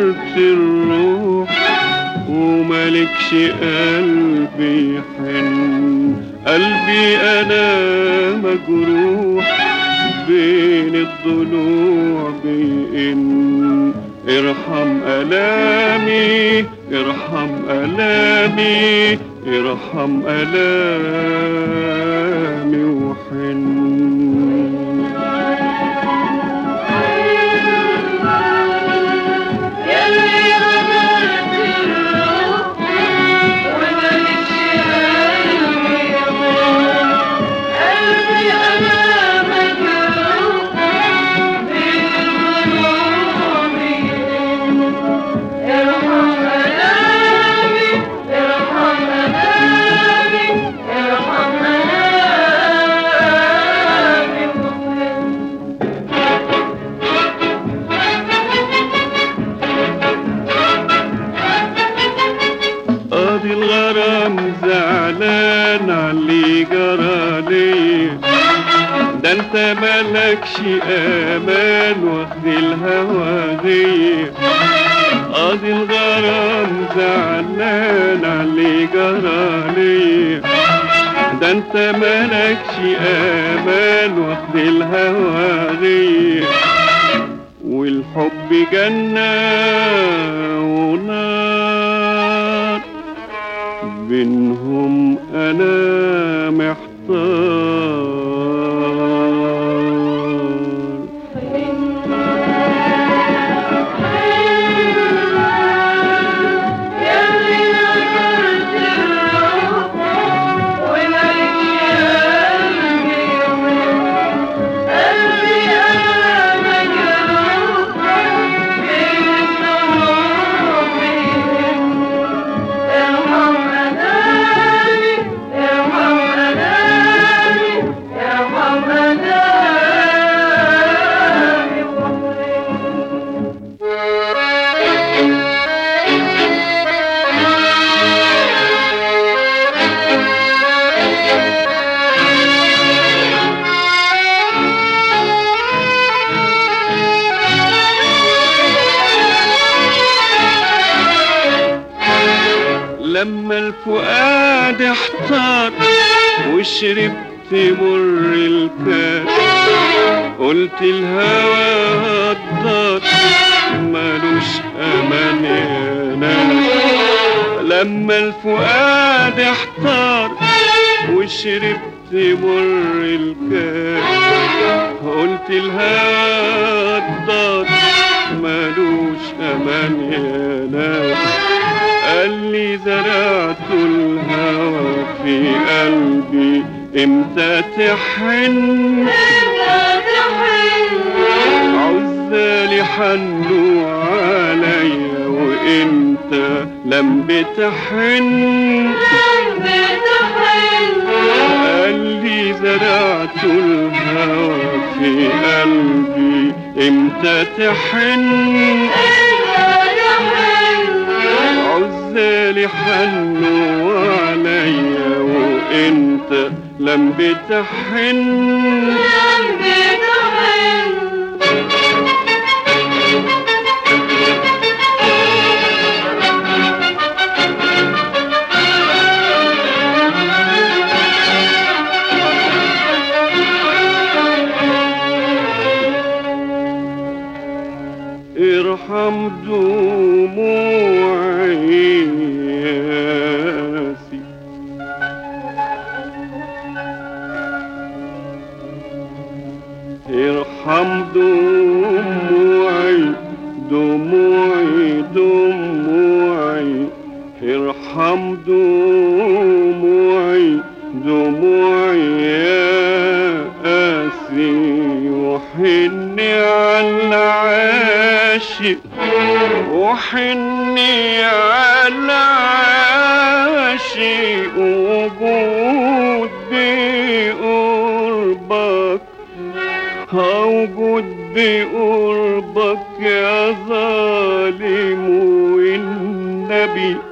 هجرت الروح وملكش قلبي يحن قلبي انا مجروح بين الضلوع بين ارحم الامي ارحم الامي ارحم الامي وحن يلي غدرت الروح وملكش قلبي يموت قلبي أنا مجروح بين الظلوم ارحم ألامي ارحم ألامي ارحم ألامي قاضي الغرام زعلان علي جرى ليه ده انت مالكش امان واخد الهوى غير قاضي الغرام زعلان علي جرى ليه ده انت مالكش امان واخد الهوى غير والحب جنة ونار بينهم انا محتار يلي نكرت الروح وملكش قلبي يموت قلبي أنا مجروح بين الظلوم ارحم أنامي ارحم أنامي ارحم أنامي لما الفؤاد احتار وشربت مر الكاس قلت الهوى غدار مالوش امان يا ناس لما الفؤاد احتار وشربت مر الكاس قلت الهوى غدار مالوش امان يا ناس قال لي زرعت الهوى في قلبي امتى تحن عزالي حنوا عليا وانت لم بتحن قال لي زرعت الهوى في قلبي امتى تحن عزالي حنوا عليا وانت لم بتحن ارحم دموعي ياسي ارحم دموعي دموعي دموعي ارحم دموعي دموعي يا قاسي وحني على العاشق وحني على العاشق وجود بقربك هوجد بقربك يا ظالم والنبي